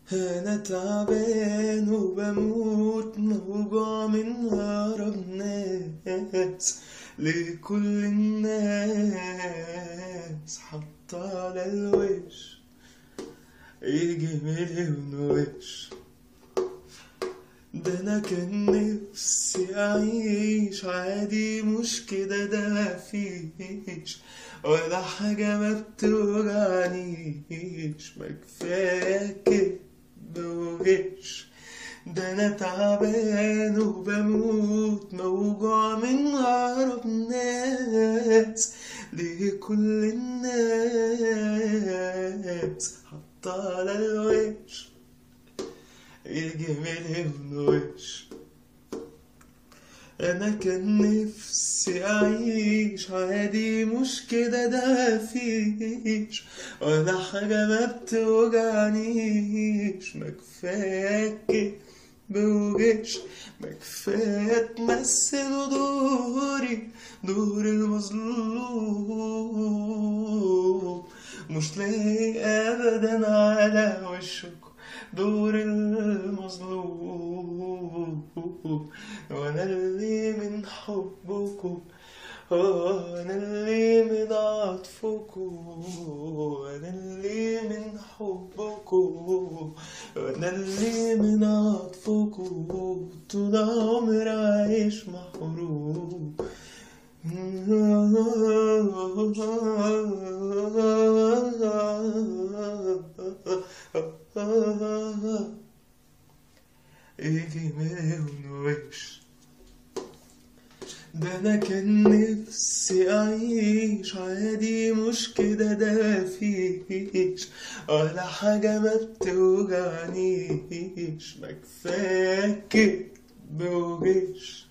أنا تعبان وبموت موجوع من هرب الناس لكل الناس حط على الوش يجي مليون وش ده انا كان نفسي اعيش عادي مش كده ده مفيش ولا حاجة ما بتوجعنيش ما كفاية كدب وغش ده انا تعبان وبموت موجوع من غرب ناس ليه كل الناس حط على الوش يجي مليون وش انا كان نفسي اعيش عادي مش كده ده مفيش ولا حاجة ما بتوجعنيش ما كفاية كدب وغش ما كفاية تمثل دوري دور المظلوم مش لاقي ابدا على وشكم دور المظلوم وانا اللي من حبكم وانا اللي من عطفكم وانا اللي من حبكم وانا اللي من عطفكم طول عمري عايش محروم يجي مليون وش ده انا كان نفسي اعيش عادي مش كده ده مفيش ولا حاجة ما بتوجعنيش ما كفاية كدب وغش